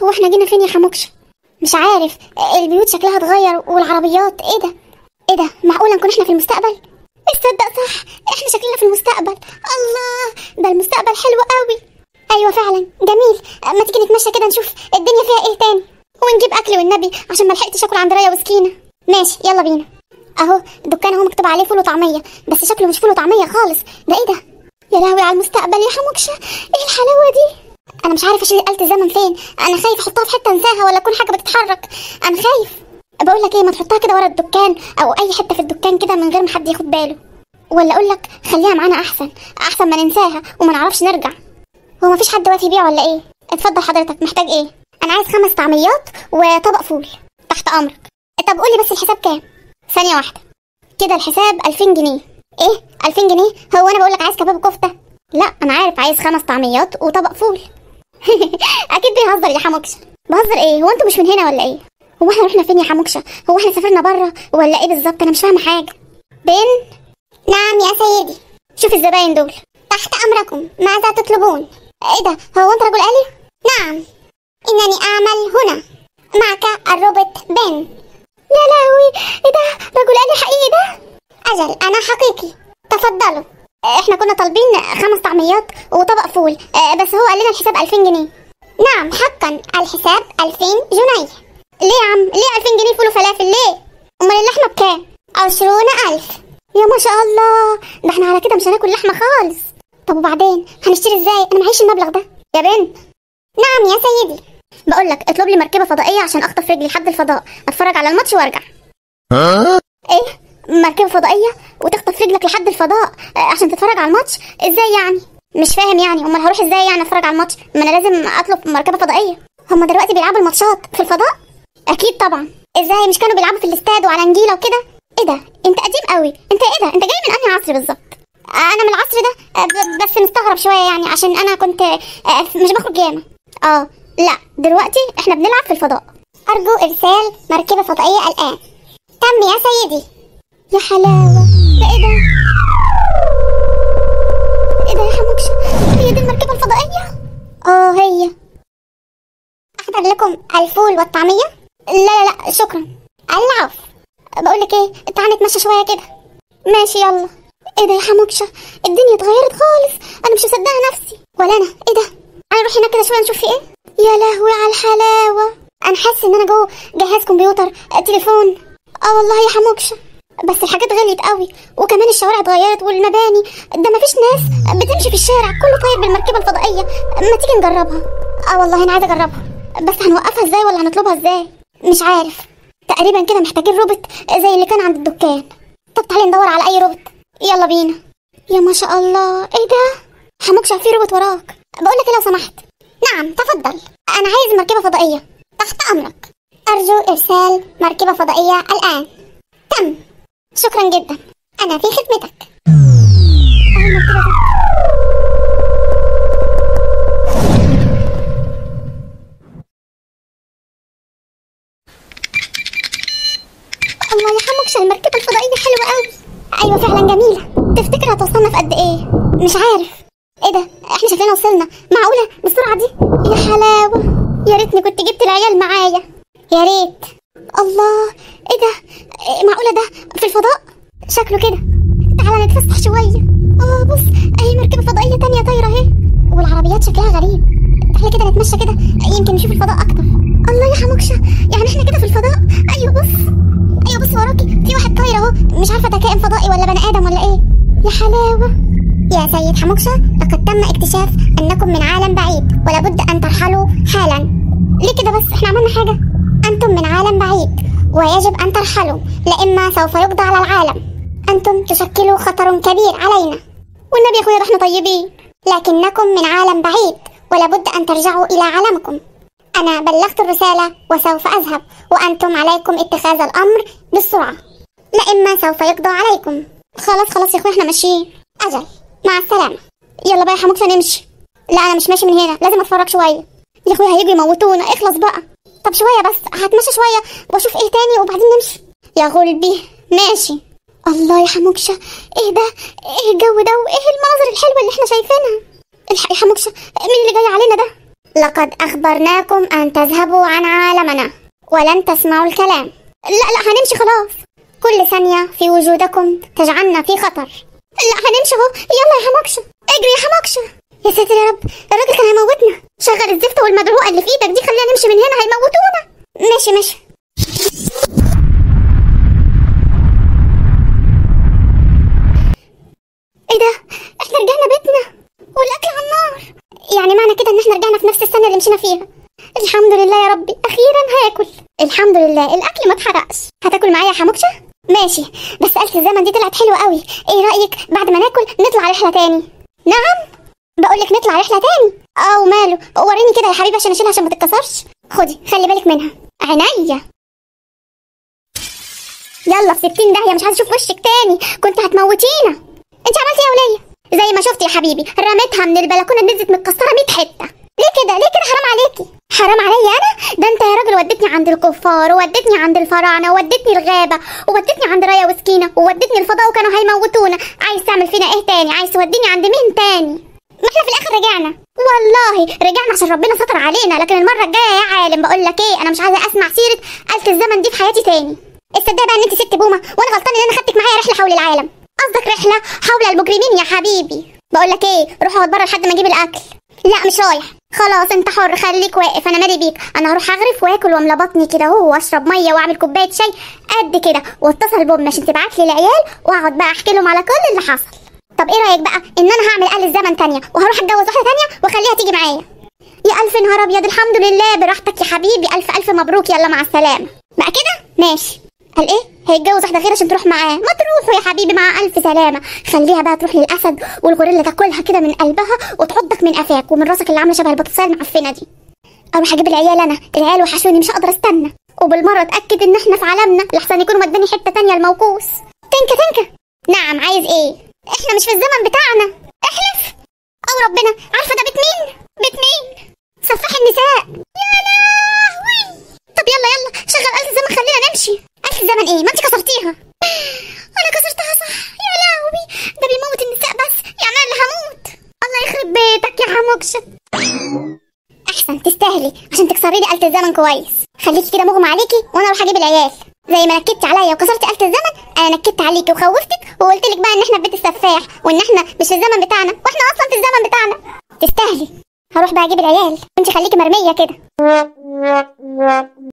هو احنا جينا فين يا حموكشة مش عارف البيوت شكلها اتغير والعربيات ايه ده ايه ده معقولة نكون احنا في المستقبل تصدق صح احنا شكلنا في المستقبل الله ده المستقبل حلو قوي ايوه فعلا جميل ما تيجي نتمشى كده نشوف الدنيا فيها ايه تاني ونجيب اكل والنبي عشان ما لحقتش اكل عند رايه وسكينه ماشي يلا بينا اهو الدكان اهو مكتوب عليه فول وطعميه بس شكله مش فول وطعميه خالص ده ايه ده يا لهوي على المستقبل يا حموكشه ايه الحلاوه دي انا مش عارفه اشيل آلة الزمن فين انا خايف احطها في حته انساها ولا اكون حاجه بتتحرك انا خايف بقول لك ايه ما تحطها كده ورا الدكان او اي حته في الدكان كده من غير ما حد ياخد باله ولا اقول لك خليها معانا احسن احسن ما ننساها وما نعرفش نرجع هو مفيش حد واقف يبيع ولا ايه اتفضل حضرتك محتاج ايه انا عايز خمس طعميات وطبق فول تحت امرك طب قولي بس الحساب كام ثانيه واحده كده الحساب 2000 جنيه ايه 2000 جنيه هو انا بقول لك عايز كباب كفته لا انا عارف عايز خمس طعميات وطبق فول اكيد بيهزر يا حموكشه بهزر ايه هو انتوا مش من هنا ولا ايه هو احنا رحنا فين يا حموكشه هو احنا سافرنا بره ولا ايه بالظبط انا مش فاهمه حاجه بن نعم يا سيدي شوف الزباين دول تحت امركم ماذا تطلبون ايه ده هو انت رجل آلي نعم انني اعمل هنا معك الروبوت بن يا لهوي ايه ده رجل آلي حقيقي ده اجل انا حقيقي تفضلوا احنا كنا طالبين خمس طعميات وطبق فول اه، بس هو قال لنا الحساب 2000 جنيه نعم حقا الحساب 2000 جنيه ليه يا عم ليه 2000 جنيه فول وفلافل ليه امال اللحمه بكام 20000 يا ما شاء الله ده احنا على كده مش هناكل لحمه خالص طب وبعدين هنشتري ازاي انا معيش المبلغ ده يا بنت نعم يا سيدي بقول لك اطلب لي مركبه فضائيه عشان اخطف رجلي لحد الفضاء اتفرج على الماتش وارجع ايه مركبه فضائيه وتخطف رجلك لحد الفضاء آه، عشان تتفرج على الماتش ازاي يعني مش فاهم يعني امال هروح ازاي يعني اتفرج على الماتش ما انا لازم اطلب مركبه فضائيه هما دلوقتي بيلعبوا الماتشات في الفضاء اكيد طبعا ازاي مش كانوا بيلعبوا في الاستاد وعلى نجيله وكده ايه ده انت قديم قوي انت ايه ده انت جاي من انهي عصر بالظبط انا من العصر ده آه، ب- بس مستغرب شويه يعني عشان انا كنت آه، مش بخرج ياما اه لا دلوقتي احنا بنلعب في الفضاء ارجو ارسال مركبه فضائيه الان تم يا سيدي يا حلاوه ده ايه ده ايه ده يا حموكشه هي دي المركبه الفضائيه اه هي احضر لكم الفول والطعميه لا لا لا شكرا العفو بقول لك ايه تعالى نتمشى شويه كده ماشي يلا ايه ده يا حموكشه الدنيا اتغيرت خالص انا مش مصدقه نفسي ولا انا ايه ده تعالى نروح هناك كده شويه نشوف في ايه يا لهوي على الحلاوه انا حاسه ان انا جوه جهاز كمبيوتر آه، تليفون اه والله يا حموكشه بس الحاجات غليت قوي وكمان الشوارع اتغيرت والمباني ده مفيش ناس بتمشي في الشارع كله طاير بالمركبه الفضائيه ما تيجي نجربها اه والله انا عايزه اجربها بس هنوقفها ازاي ولا هنطلبها ازاي مش عارف تقريبا كده محتاجين روبوت زي اللي كان عند الدكان طب تعالي ندور على اي روبوت يلا بينا يا ما شاء الله ايه ده حموكشه في روبوت وراك بقول لك لو سمحت نعم تفضل انا عايز مركبه فضائيه تحت امرك ارجو ارسال مركبه فضائيه الان تم شكرا جدا انا في خدمتك أهي المركبة دي. الله يا حموكشه المركبة الفضائية حلوة قوي أيوة فعلا جميلة تفتكر هتوصلنا في قد إيه؟ مش عارف إيه ده؟ إحنا شكلنا وصلنا معقولة بالسرعة دي؟ يا حلاوة يا ريتني كنت جبت العيال معايا يا ريت الله إيه ده؟ إيه معقولة ده في الفضاء؟ شكله كده تعالى نتفسح شوية آه بص أهي مركبة فضائية تانية طايرة أهي والعربيات شكلها غريب تعالى كده نتمشى كده يمكن نشوف الفضاء أكتر الله يا حموكشة يعني إحنا كده في الفضاء أيوة بص ايوه بص وراكي في واحد طاير اهو مش عارفه ده كائن فضائي ولا بني ادم ولا ايه يا حلاوه يا سيد حموكشه لقد تم اكتشاف انكم من عالم بعيد ولابد ان ترحلوا حالا ليه كده بس احنا عملنا حاجه انتم من عالم بعيد ويجب ان ترحلوا لاما سوف يقضى على العالم انتم تشكلوا خطر كبير علينا والنبي يا اخويا ده احنا طيبين لكنكم من عالم بعيد ولابد ان ترجعوا الى عالمكم أنا بلغت الرسالة وسوف أذهب وأنتم عليكم اتخاذ الأمر بالسرعة لا إما سوف يقضى عليكم خلاص خلاص يا أخوي احنا ماشيين أجل مع السلامة يلا بقى يا حموكشة نمشي لا أنا مش ماشي من هنا لازم أتفرج شوية يا أخويا هيجوا يموتونا اخلص بقى طب شوية بس هتمشى شوية وأشوف إيه تاني وبعدين نمشي يا غلبي ماشي الله يا حموكشة إيه ده إيه الجو ده وإيه المناظر الحلوة اللي احنا شايفينها الحق يا حموكشة مين اللي جاي علينا ده لقد أخبرناكم أن تذهبوا عن عالمنا ولن تسمعوا الكلام لا لا هنمشي خلاص كل ثانية في وجودكم تجعلنا في خطر لا هنمشي اهو يلا يا حماكشة اجري يا حماكشة يا ساتر يا رب الراجل كان هيموتنا شغل الزفت والمدروقة اللي في ايدك دي خلينا نمشي من هنا هيموتونا ماشي ماشي ايه ده احنا رجعنا بيتنا والاكل على النار يعني معنى كده ان احنا رجعنا في نفس السنه اللي مشينا فيها الحمد لله يا ربي اخيرا هاكل الحمد لله الاكل ما اتحرقش هتاكل معايا يا حموكشه ماشي بس آلة الزمن دي طلعت حلوه قوي ايه رايك بعد ما ناكل نطلع رحله تاني نعم بقول لك نطلع رحله تاني اه وماله وريني كده يا حبيبي عشان اشيلها عشان ما تتكسرش خدي خلي بالك منها عينيا يلا في 60 داهيه مش عايزه اشوف وشك تاني كنت هتموتينا انت عملتي ايه يا وليه زي ما شفتي يا حبيبي رميتها من البلكونه نزلت متكسره 100 حته ليه كده ليه كده حرام عليكي حرام عليا انا ده انت يا راجل وديتني عند الكفار ووديتني عند الفراعنه ووديتني الغابه ووديتني عند رايا وسكينه ووديتني الفضاء وكانوا هيموتونا عايز تعمل فينا ايه تاني عايز توديني عند مين تاني ما احنا في الاخر رجعنا والله رجعنا عشان ربنا ستر علينا لكن المره الجايه يا عالم بقول لك ايه انا مش عايزه اسمع سيره آلة الزمن دي في حياتي تاني استدعي بقى ان انت ست بومه وانا غلطان ان انا خدتك معايا رحله حول العالم قصدك رحله حول المجرمين يا حبيبي بقول لك ايه روح اقعد بره لحد ما اجيب الاكل لا مش رايح خلاص انت حر خليك واقف انا مالي بيك انا هروح اغرف واكل واملى بطني كده اهو واشرب ميه واعمل كوبايه شاي قد كده واتصل بامي عشان تبعت لي العيال واقعد بقى احكي لهم على كل اللي حصل طب ايه رايك بقى ان انا هعمل آلة الزمن تانية وهروح اتجوز واحده تانية واخليها تيجي معايا يا الف نهار ابيض الحمد لله براحتك يا حبيبي الف الف مبروك يلا مع السلامه بقى كده ماشي قال ايه هيتجوز واحده غير عشان تروح معاه ما تروحوا يا حبيبي مع الف سلامه خليها بقى تروح للاسد والغوريلا تاكلها كده من قلبها وتعضك من قفاك ومن راسك اللي عامله شبه البطاطسيه المعفنه دي اروح اجيب العيال انا العيال وحشوني مش هقدر استنى وبالمره اتاكد ان احنا في عالمنا لحسن يكونوا مداني حته تانية الموقوس تنكه تنكه نعم عايز ايه احنا مش في الزمن بتاعنا احلف او ربنا عارفه ده بيت مين بيت مين سفاح النساء يا لهوي طب يلا يلا شغل آلة الزمن خلينا نمشي آلة الزمن ايه ما انت كسرتيها انا كسرتها صح يا لهوي ده بيموت النساء بس يعني انا اللي هموت الله يخرب بيتك يا حموكشة احسن تستاهلي عشان تكسري لي آلة الزمن كويس خليكي كده مغمى عليكي وانا اروح اجيب العيال زي ما نكدت عليا وكسرتي آلة الزمن انا نكدت عليكي وخوفتك وقلت لك بقى ان احنا في بيت السفاح وان احنا مش في الزمن بتاعنا واحنا اصلا في الزمن بتاعنا تستاهلي هروح بقى اجيب العيال وانت خليكي مرميه كده